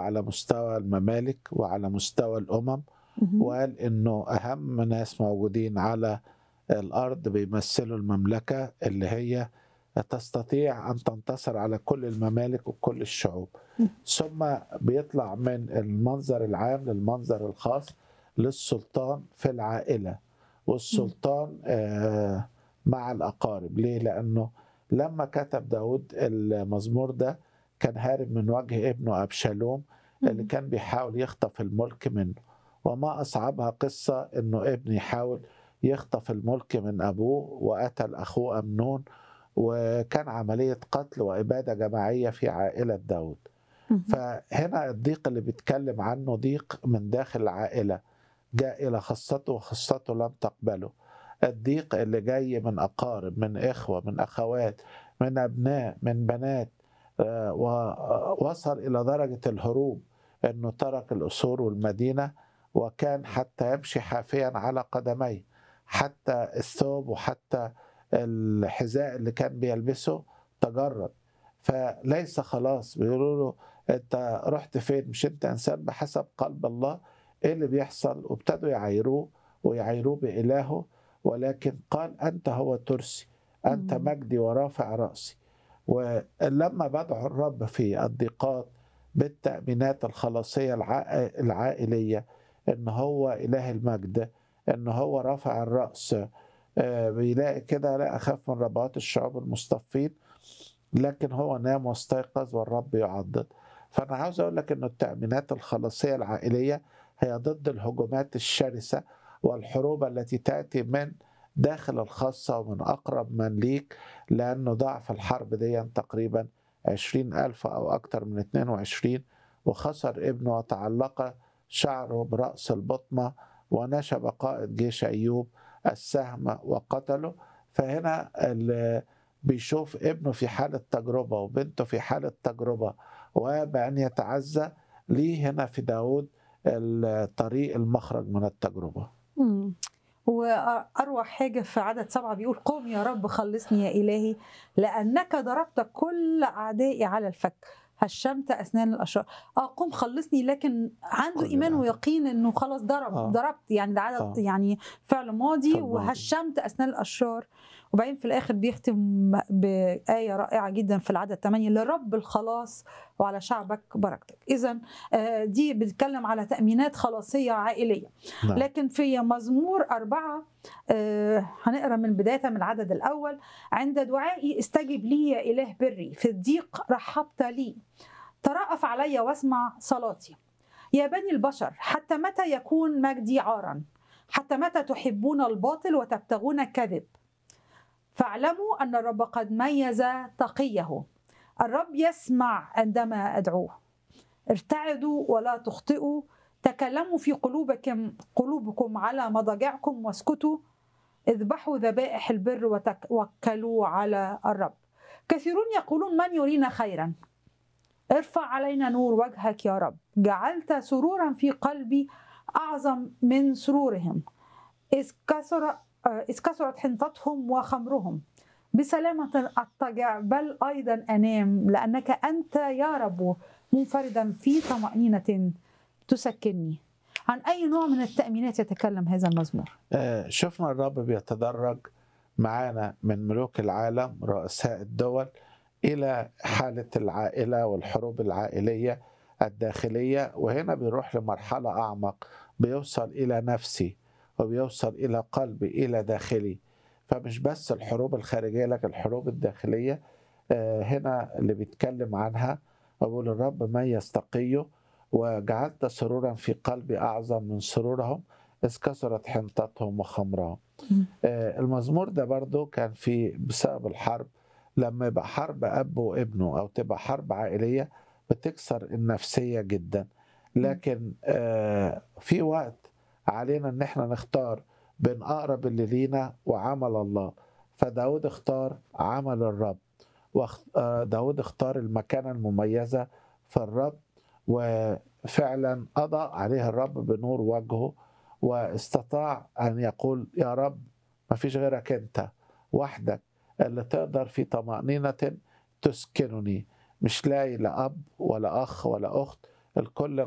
على مستوى الممالك وعلى مستوى الأمم مهم. وقال إنه أهم ناس موجودين على الأرض بيمثلوا المملكة اللي هي تستطيع أن تنتصر على كل الممالك وكل الشعوب مم. ثم بيطلع من المنظر العام للمنظر الخاص للسلطان في العائلة والسلطان آه، مع الأقارب ليه؟ لأنه لما كتب داود المزمور ده كان هارب من وجه ابنه أبشالوم اللي مهم. كان بيحاول يخطف الملك منه وما أصعبها قصة إنه ابن يحاول يخطف الملك من أبوه وقتل أخوه أمنون وكان عملية قتل وإبادة جماعية في عائلة داود مهم. فهنا الضيق اللي بيتكلم عنه ضيق من داخل العائلة جاء إلى خاصته وخاصته لم تقبله الضيق اللي جاي من أقارب من إخوة من أخوات من أبناء من بنات آه، ووصل إلى درجة الهروب أنه ترك الأسور والمدينة وكان حتى يمشي حافيا على قدميه حتى الثوب وحتى الحذاء اللي كان بيلبسه تجرد فليس خلاص بيقولوا له انت رحت فين مش انت انسان بحسب قلب الله ايه اللي بيحصل وابتدوا يعايروه ويعايروه بإلهه ولكن قال انت هو ترسي انت مم. مجدي ورافع رأسي ولما بدعو الرب في الضيقات بالتأمينات الخلاصية الع- العائلية ان هو اله المجد ان هو رافع الرأس آه، بيلاقي كده لا اخاف من ربوات الشعوب المصطفين لكن هو نام واستيقظ والرب يعضد فانا عاوز اقول لك انه التأمينات الخلاصية العائلية هي ضد الهجمات الشرسة والحروب التي تأتي من داخل الخاصة ومن أقرب من ليك لأنه ضعف الحرب دي تقريبا عشرين ألف أو أكثر من 22 وخسر ابنه وتعلق شعره برأس البطمة ونشب قائد جيش أيوب السهم وقتله فهنا اللي بيشوف ابنه في حالة تجربة وبنته في حالة تجربة وبأن يتعزى ليه هنا في داود الطريق المخرج من التجربة مم. وأروع حاجة في عدد سبعة بيقول قم يا رب خلصني يا إلهي لأنك ضربت كل أعدائي على الفك هشمت أسنان الأشرار آه قم خلصني لكن عنده كل إيمان الأعداء. ويقين إنه خلاص ضرب آه. ضربت يعني ده عدد آه. يعني فعل ماضي في الماضي. وهشمت أسنان الأشرار وبعدين في الآخر بيختم بآية رائعة جدا في العدد 8 لرب الخلاص وعلى شعبك بركتك إذا دي بتتكلم على تأمينات خلاصية عائلية نعم. لكن في مزمور أربعة آه، هنقرا من بداية من العدد الأول عند دعائي استجب لي يا إله بري في الضيق رحبت لي ترأف علي واسمع صلاتي يا بني البشر حتى متى يكون مجدي عارا حتى متى تحبون الباطل وتبتغون الكذب فاعلموا أن الرب قد ميز تقيه الرب يسمع عندما أدعوه ارتعدوا ولا تخطئوا تكلموا في قلوبكم قلوبكم على مضاجعكم واسكتوا اذبحوا ذبائح البر وتوكلوا على الرب كثيرون يقولون من يرينا خيرا ارفع علينا نور وجهك يا رب جعلت سرورا في قلبي اعظم من سرورهم اذ كثر اذ كثرت حنطتهم وخمرهم بسلامة أضطجع بل أيضا أنام لأنك أنت يا رب منفردا في طمأنينة تسكنني عن أي نوع من التأمينات يتكلم هذا المزمور آه، شفنا الرب بيتدرج معانا من ملوك العالم رؤساء الدول إلى حالة العائلة والحروب العائلية الداخلية وهنا بيروح لمرحلة أعمق بيوصل إلى نفسي وبيوصل إلى قلبي إلى داخلي فمش بس الحروب الخارجية لكن الحروب الداخلية آه، هنا اللي بيتكلم عنها أقول الرب ما يستقيه وجعلت سرورا في قلبي أعظم من سرورهم إذ كثرت حنطتهم وخمرهم مم. آه، المزمور ده برضو كان في بسبب الحرب لما يبقى حرب أب وابنه أو تبقى حرب عائلية بتكسر النفسية جدا لكن آه، في وقت علينا ان احنا نختار بين اقرب اللي لينا وعمل الله فداود اختار عمل الرب وداود اختار المكانة المميزة في الرب وفعلا قضى عليه الرب بنور وجهه واستطاع ان يقول يا رب ما فيش غيرك انت وحدك اللي تقدر في طمأنينة تسكنني مش لاقي لا أب ولا أخ ولا أخت الكل